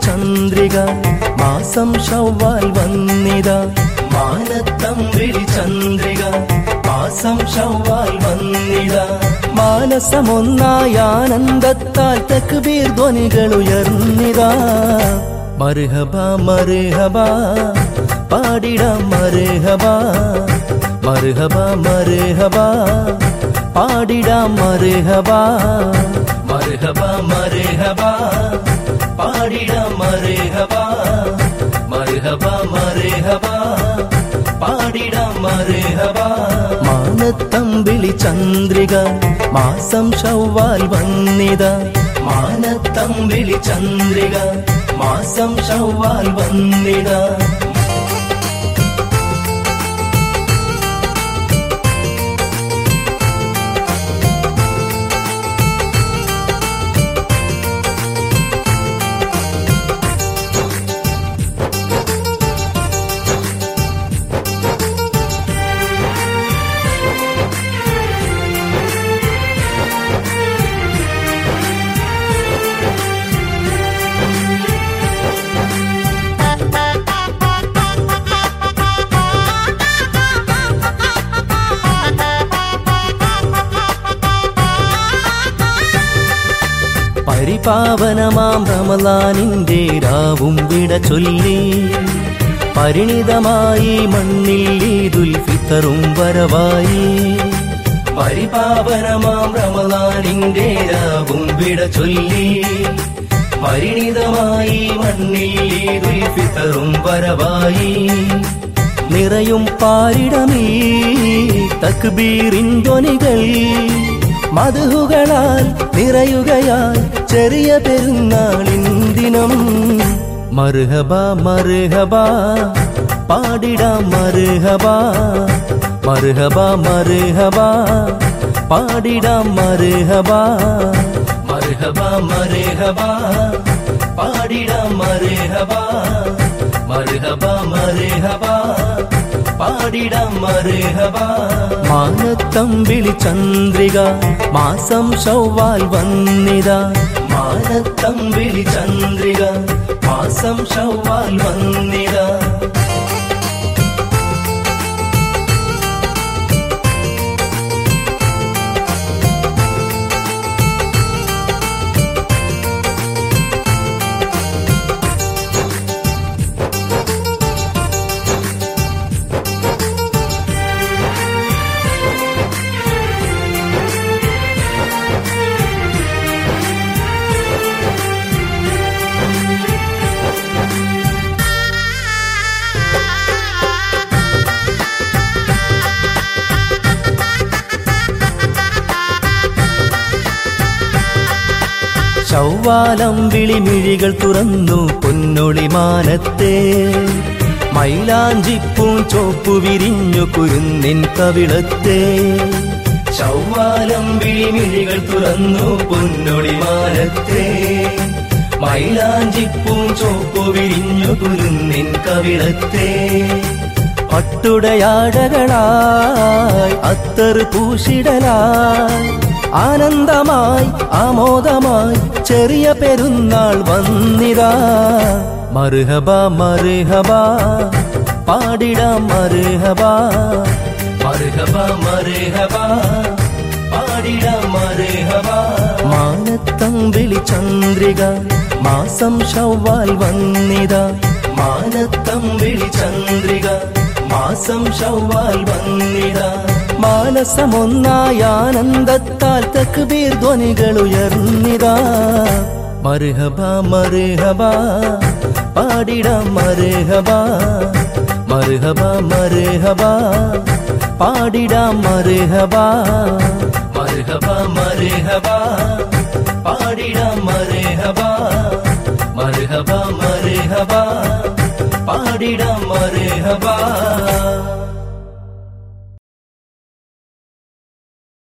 ചന്ദ്രിക മാസം ഷവ്വാൽ വന്നിത മാനത്തമ്പിളി ചന്ദ്രിക മാസം ഷവ്വാൽ വന്നിത മാനസമൊന്നായ ആനന്ദത്താൽ തക്ബീർ ധ്വനികൾ ഉയർന്നിതാ മർഹബ മർഹബ പാടിടാം മർഹബ മർഹബ മർഹബ പാടിടാം മർഹബ മർഹബ മർഹബ പാടിടാം മർഹബ മർഹബ മർഹബ പാടിടാം മർഹബ മാനത്തമ്പിളി ചന്ദ്രിക മാസം ഷവ്വാൽ വന്നിത മാനത്തമ്പിളി ചന്ദ്രിക മാസം ഷവ്വാൽ വന്നിത പരിപാവനമാം റമലാനിന്റെ രാവും വിട ചൊല്ലി പരിണിതമായി മണ്ണിൽ ഈദുൽ ഫിത്തറും വരവായി പരിപാവനമാം റമലാനിന്റെ രാവും വിട ചൊല്ലി പരിണിതമായി മണ്ണിൽ ഈദുൽ ഫിത്തറും വരവായി നിറയും പാരിടമീ തക്ബീറിൻ ധ്വനികൾ മധുകളാൽ നിറയുകയാൽ ചെറിയ പെരുന്നാളിൻ ദിനം മർഹബ മർഹബ പാടിടാം മർഹബ മർഹബ മർഹബ പാടിടാം മർഹബ മർഹബ മർഹബ പാടിടാം മർഹബ മർഹബ മർഹബ പാടിടാം മർഹബ മാനത്തമ്പിളി ചന്ദ്രിക മാസം ഷവ്വാൽ വന്നിത മാനത്തമ്പിളി ചന്ദ്രിക മാസം ഷവ്വാൽ വന്നിത ചൗവാലം വിളിമിഴികൾ തുറന്നു പൊന്നൊളി മാനത്തെ മൈലാഞ്ചിപ്പൂം ചോപ്പു വിരിഞ്ഞു കുരുന്നിൻ കവിളത്തെ ചൗവാലം വിളിമിഴികൾ തുറന്നു പൊന്നൊളി മാനത്തെ മൈലാഞ്ചിപ്പൂം ചോപ്പു വിരിഞ്ഞു കുരുന്നിൻ കവിളത്തെ പട്ടുടയാടകളായി അത്തറ് പൂശിടലായി ആനന്ദമായി ആമോദമായി ചെറിയ പെരുന്നാൾ വന്നിതാ മർഹബ മർഹബ പാടിടാം മർഹബ മർഹബ മർഹബ പാടിടാം മർഹബ മാനത്തമ്പിളി ചന്ദ്രിക മാസം ഷവ്വാൽ വന്നിത മാനത്തമ്പിളി ചന്ദ്രിക മാസം ഷവ്വാൽ വന്നിത മാനസമൊന്നായ ആനന്ദത്താൽ തക്ബീർ ധ്വനികൾ ഉയർന്നിതാ മർഹബ മർഹബ പാടിടാം മർഹബ മർഹബ മർഹബ പാടിടാം മർഹബ മർഹബ മർഹബ പാടിടാം മർഹബ മർഹബ മർഹബ പാടിടാം മർഹബ